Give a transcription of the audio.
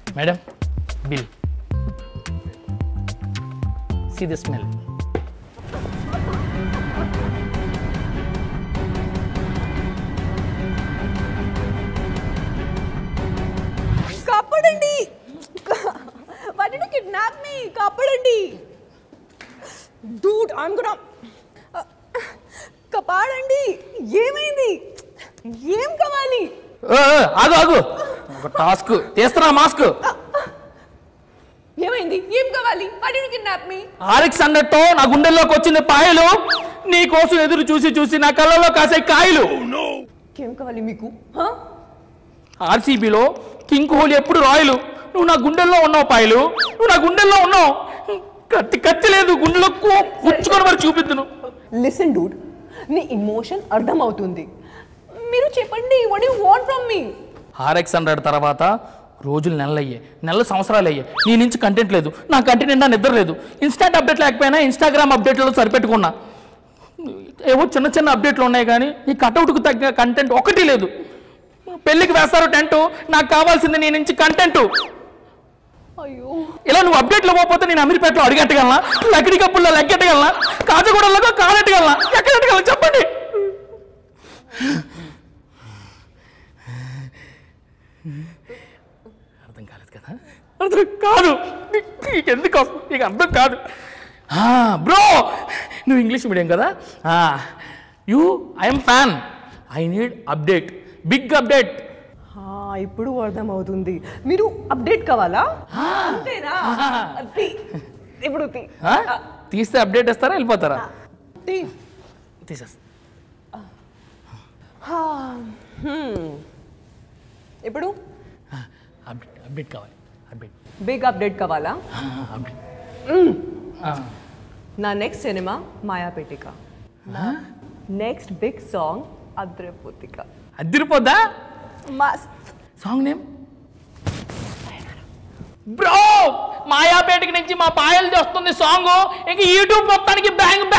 Madam bill see the smell కాపాడండి వాటిని kidnap మీ కాపాడండి డూడ్ ఐమ్ గుడ్ కాపాడండి ఏమైంది ఏం కావాలి ఆగు ఆగు ఒక టాస్క్ తీస్తున్నా మాస్క్ ఏమైంది ఏం కావాలి వాటిని కిడ్నాప్ మీ ఆరిక్స్ అన్నట్టు నా గుండెల్లోకి వచ్చింది పాయలు నీ కోసం ఎదురు చూసి చూసి నా కళ్ళలో కాసే కాయలు ఏం కావాలి మీకు హా? ఆర్సీబీలో కింగ్ కోహ్లీ ఎప్పుడు రాయలు నువ్వు నా గుండెల్లో ఉన్నావు పాయలు నువ్వు నా గుండెల్లో ఉన్నావు కత్తి కత్తి లేదు గుండెలో కు- గుచ్చుకొని మరి చూపిద్దును లిసన్ డూడ్ నీ ఇమోషన్ అర్థమవుతుంది మీరు చెప్పండి what you want from me RX hundred తర్వాత రోజులు నెలలయ్యాయి నెలలు సంవత్సరాలు అయ్యాయి నీ నుంచి కంటెంట్ లేదు నా కంటెంట్ నిండా నిద్ర లేదు ఇన్స్టాంట్ అప్డేట్ లేకపోయినా ఇన్స్టాగ్రామ్ అప్డేట్లలో సరిపెట్టుకున్నా ఏవో చిన్న చిన్న అప్డేట్లు ఉన్నాయి కానీ ఈ కటౌట్కు తగ్గ కంటెంట్ ఒకటి లేదు పెళ్ళికి వేస్తారు టెంట్ నాకు కావాల్సింది నీ నుంచి కంటెంట్ అయ్యో ఇలా నువ్వు అప్డేట్లు ఇవ్వకపోతే నేను అమీర్పేటలో అడిగెట్టగలనా లకిడి కప్పుల్లో లెగ్గెట్టగలనా కాజగూడలో కాలెట్టగలనా ఎక్కడ ఎట్టగలను చెప్పండి అర్థం కాలేదు కదా అర్థం కాదు నీ- నీకు ఎందుకు వస్తుంది నీకు అర్థం కాదు బ్రో నువ్వు ఇంగ్లీష్ మీడియం కదా you I'm fan I need update big update ఆ, ఇప్పుడు అర్థమవుతుంది మీరు అప్డేట్ కావాలా అంతేనా తీ. ఇప్పుడు తీ. తీస్తే అప్డేట్ ఇస్తారా వెళ్ళిపోతారా తీ. తీసేస్తా హా, హ్మ్. ఇప్పుడు అప్డేట్ అప్డేట్ కావాలి అప్డేట్ బిగ్ అప్డేట్ కావాలా అప్డేట్ నా నెక్స్ట్ సినిమా మాయాపేటిక నెక్స్ట్ బిగ్ సాంగ్ అద్రపోతిక అదిరిపోద్దా మస్త్ సాంగ్ నేమ్ బ్రో మాయాపేటకి నుంచి మా పాయలు వస్తుంది సాంగ్ ఇంక యూట్యూబ్ మొత్తానికి బ్యాంగ్ బ్యాంగ్